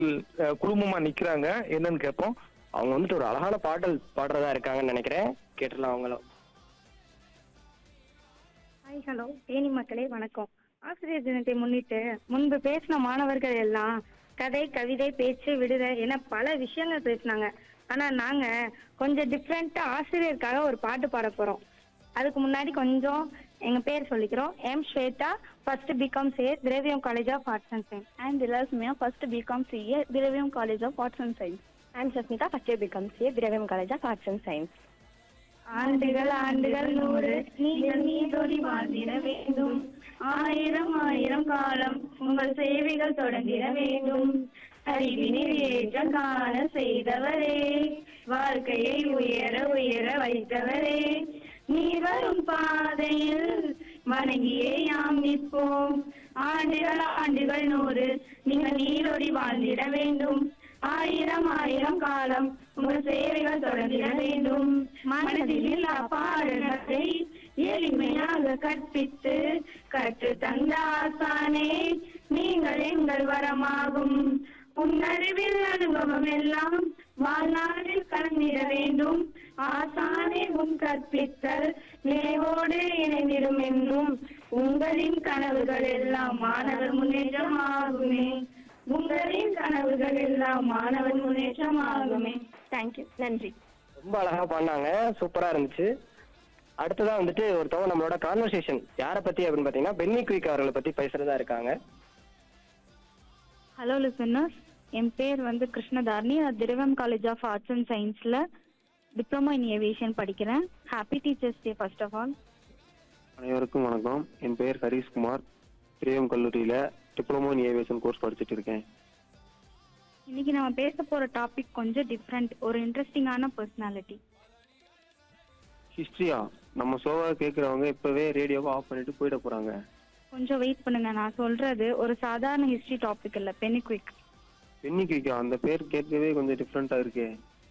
அஹ், குழுமமா நிக்கிறாங்க என்னன்னு கேட்போம் அவங்க வந்துட்டு ஒரு அழகான பாடல் பாடுறதா இருக்காங்கன்னு நினைக்கிறேன் கேட்டுடலாம் அவங்களும் ஹாய் ஹலோ தேனி மக்களே வணக்கம் ஆசிரியர் தினத்தை முன்னிட்டு முன்பு பேசின மாணவர்கள் எல்லாம் கதை கவிதை பேச்சு விடுதை என பல விஷயங்கள் பேசினாங்க ஆனா நாங்க கொஞ்சம் டிஃப்ரெண்டா ஆசிரியருக்காக ஒரு பாட்டு பாட போறோம் அதுக்கு முன்னாடி கொஞ்சம் எங்க பேர் சொல்லிக்கிறோம் M Shwetha first BCom CA Thiraviyam college of arts and science I'm Dilasmia, first BCom CA, Viravium College of Arts and Science. I'm Sasmita, first year BCom CA, Viravium College of Arts and Science. ஆண்டுகள் ஆண்டுகள் நூறு நீங்கள் நீதொடி வாழ்ந்திட வேண்டும் ஆயிரம் ஆயிரம் காலம் உங்கள் சேவைகள் தொடர்ந்திட வேண்டும் அறிவினில் ஏற்றம் காண செய்தவரே வாழ்க்கையை உயர உயர வைத்தவரே நீ வரும் பாதையில் வணங்கியே யாம் நிற்போம் ஆண்டுகள் ஆண்டுகள் நூறு நீங்கள் நீரோடி வாழ்ந்திட வேண்டும் ஆயிரம் ஆயிரம் காலம் உங்கள் சேவைகள் தொடர்ந்திட வேண்டும் மனதில் பாடல்களை எளிமையாக கற்பித்து கற்று தந்த ஆசானே நீங்கள் எங்கள் வரமாகும் உன்னறிவில் அனுபவம் எல்லாம் வாழ்நாளில் கலந்திட வேண்டும் ஆசானே உன் கற்பித்தல் நினைவோடு இணைந்திடும் என்றும் உங்களின் கனவுகள் எல்லாம் மாணவர் முன்னேற்றம் ஆகுமே உங்களின் கனவுகள் எல்லாம் மாணவர் முன்னேற்றம் ஆகுமே தேங்க்யூ நன்றி ரொம்ப அழகா பாடினாங்க சூப்பரா இருந்துச்சு அடுத்ததா வந்துட்டு ஒருத்தவங்க நம்மளோட கான்வர்சேஷன் யாரை பத்தி அப்படின்னு பாத்தீங்கன்னா பென்னி குயிக் அவர்களை பத்தி பேசுறதா இருக்காங்க ஹலோ லிசனர்ஸ் என் பேர் வந்து கிருஷ்ணதாரணி நான் Thiraviyam college of arts and சயின்ஸ்ல டிப்ளமோ இன் ஏவியேஷன் படிக்கிறேன் happy teachers day first of all அனைவருக்கும் வணக்கம் என் பெயர் ஹரீஷ்குமார் திரியம் கல்லூரியில டிப்ளமோ இன் ஏவியேஷன் கோர்ஸ் படிச்சுட்டு இருக்கேன் இன்னைக்கு நம்ம பேச போற டாபிக் கொஞ்சம் டிஃப்ரெண்ட் ஒரு இன்ட்ரெஸ்டிங்கான பர்சனாலிட்டி ஹிஸ்டரியா நம்ம ஷோவை கேட்குறவங்க இப்பவே ரேடியோவை ஆஃப் பண்ணிட்டு போயிட போறாங்க கொஞ்சம் வெயிட் பண்ணுங்க நான் சொல்றது ஒரு சாதாரண ஹிஸ்டரி டாபிக் இல்ல பெனிக்விக் பென்னி குயிக்கா அந்த பேர் கேட்கவே கொஞ்சம் டிஃப்ரெண்டா இருக்கே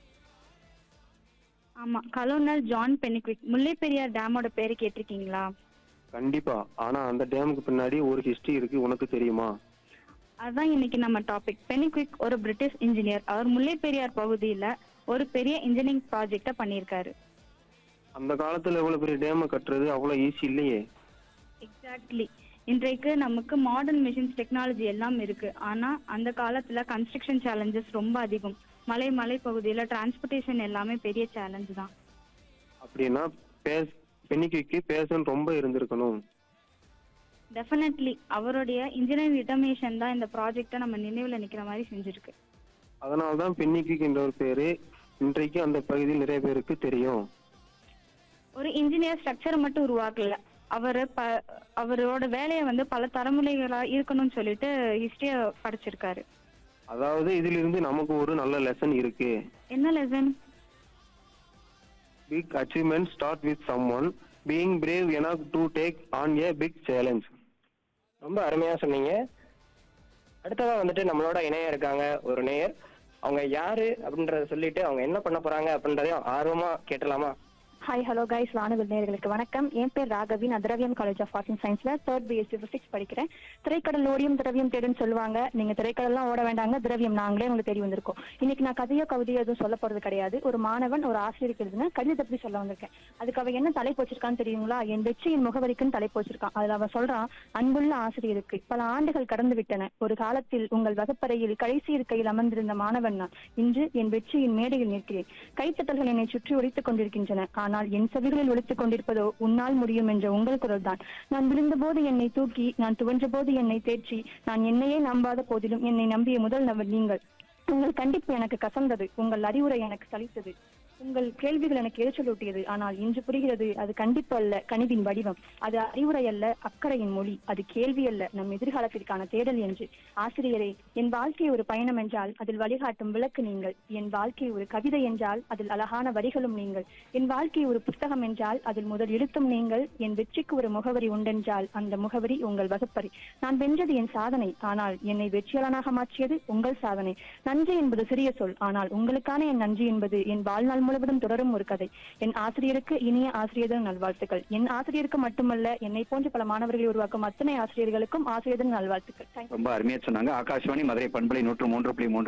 ஆமா colonel John Pennycuick Mullai Periyar டேமோட பேரு கேட்டிருக்கீங்களா கண்டிப்பா ஆனா அந்த டேமுக்கு பின்னாடி ஒரு ஹிஸ்டரி இருக்கு உனக்கு தெரியுமா அதான் இன்னைக்கு நம்ம டாபிக் பெனிக்விக் ஒரு பிரிட்டிஷ் இன்ஜினியர் அவர் முல்லை பெரியார் பகுதியில ஒரு பெரிய இன்ஜினியரிங் ப்ராஜெக்ட பண்ணியிருக்காரு அந்த காலத்துல இவ்வளவு பெரிய டேமை கட்டுறது அவ்வளவு ஈஸி இல்லையே எக்ஸாக்ட்லி இன்றைக்கு நமக்கு மாடர்ன் மிஷின்ஸ் டெக்னாலஜி எல்லாம் இருக்கு ஆனா அந்த காலத்துல கன்ஸ்ட்ரக்ஷன் சேலஞ்சஸ் ரொம்ப அதிகம் மலை மலை பகுதியில டிரான்ஸ்போர்ட்டேஷன் எல்லாமே பெரிய சேலஞ்ச் தான் அப்படின்னா பேச பென்னி குயிக்கு பேசன்னு ரொம்ப இருந்திருக்கணும் டெஃபினெட்லி அவருடைய இன்ஜினியரிங் டிட்டர்மினேஷன் தான் இந்த ப்ராஜெக்டை நம்ம நினைவுல நிக்கிற மாதிரி செஞ்சிருக்கு அதனால்தான் பென்னி குயிக் என்ற ஒரு பேரு இன்றைக்கு அந்த பகுதியில் நிறைய பேருக்கு தெரியும் ஒரு இன்ஜினியர் ஸ்ட்ரக்சரை மட்டும் உருவாக்கல அவர் ப அவரோட வேலையை வந்து பல தலைமுறைகளா இருக்கணும்னு சொல்லிட்டு ஹிஸ்டரிய படிச்சிருக்காரு அதாவது இதிலிருந்து நமக்கு ஒரு நல்ல லெசன் இருக்கு என்ன lesson big achievement start with someone being brave enough to take on a big challenge ரொம்ப அருமையா சொன்னீங்க அடுத்ததா வந்துட்டு நம்மளோட இணையம் இருக்காங்க ஒரு நேயர் அவங்க யாரு அப்படின்றத சொல்லிட்டு அவங்க என்ன பண்ண போறாங்க அப்படின்றதையும் ஆர்வமா கேட்டலாமா ஹாய் ஹலோ கைஸ் வானவில் நேர்களுக்கு வணக்கம் என் பேர் ராகவி நான் Thiraviyam college of arts and சயின்ஸ்ல தேர்ட் பிஎஸ்சி பிசிக்ஸ் படிக்கிறேன் திரைக்கடல் ஓடியும் திரவியம் தேடுன்னு சொல்லுவாங்க நீங்க திரைக்கடல்லாம் ஓட வேண்டாங்க திரவியம் நாங்களே உங்களுக்கு தேடி வந்திருக்கோம் இன்னைக்கு நான் கதையோ கவிதையோ எதுவும் சொல்ல போறது கிடையாது ஒரு மாணவன் ஒரு ஆசிரியருக்கு எழுதின கடிதத்தை பத்தி சொல்ல வந்திருக்கேன் அதுக்கு அவன் என்ன தலைப்பு வச்சிருக்கான்னு தெரியுங்களா என் வெற்றியின் முகவரிக்குன்னு தலைப்பு வச்சிருக்கான் அதுல அவன் சொல்றான் அன்புள்ள ஆசிரியருக்கு பல ஆண்டுகள் கடந்து விட்டன ஒரு காலத்தில் உங்கள் வகுப்பறையில் கடைசி இருக்கையில் அமர்ந்திருந்த மாணவன் நான் இன்று என் வெற்றியின் மேடையில் நிற்கிறேன் கைத்தட்டல்கள் என்னை சுற்றி ஒலித்துக் கொண்டிருக்கின்றன ஆனால் என் செவிகளில் ஒலித்துக் கொண்டிருப்பதோ உன்னால் முடியும் என்ற உங்கள் குரல் தான் நான் விழுந்தபோது என்னை தூக்கி நான் துவன்ற போது என்னை தேற்றி நான் என்னையே நம்பாத போதிலும் என்னை நம்பிய முதல் நபர் நீங்கள் உங்கள் கண்டிப்பு எனக்கு கசந்தது உங்கள் அறிவுரை எனக்கு சலித்தது உங்கள் கேள்விகள் எனக்கு எரிச்சலூட்டியது ஆனால் இன்று புரிகிறது அது கண்டிப்பு அல்ல கனிவின் வடிவம் அது அறிவுரை அல்ல அக்கறையின் மொழி அது கேள்வி அல்ல நம் எதிர்காலத்திற்கான தேடல் என்று ஆசிரியரே என் வாழ்க்கை ஒரு பயணம் என்றால் அதில் வழிகாட்டும் விளக்கு நீங்கள் என் வாழ்க்கை ஒரு கவிதை என்றால் அதில் அழகான வரிகளும் நீங்கள் என் வாழ்க்கை ஒரு புத்தகம் என்றால் அதில் முதல் எழுத்தும் நீங்கள் என் வெற்றிக்கு ஒரு முகவரி உண்டென்றால் அந்த முகவரி உங்கள் வகுப்பறை நான் வென்றது என் சாதனை ஆனால் என்னை வெற்றியாளனாக மாற்றியது உங்கள் சாதனை நன்றி என்பது சிறிய சொல் ஆனால் உங்களுக்கான என் நன்றி என்பது என் வாழ்நாள் முழுவதும் தொடரும் ஒரு கதை என் ஆசிரியருக்கு இனிய ஆசிரியர் தின நல்வாழ்த்துக்கள் என் ஆசிரியருக்கு மட்டுமல்ல என்னை போன்ற பல மாணவர்களை உருவாக்கும் அத்தனை ஆசிரியர்களுக்கும் ஆசிரியர் தின நல்வாழ்த்துக்கள் Thank you. ரொம்ப அருமையா சொன்னாங்க ஆகாஷ்வாணி மதுரை பண்பலை நூற்று மூன்று புள்ளி மூன்று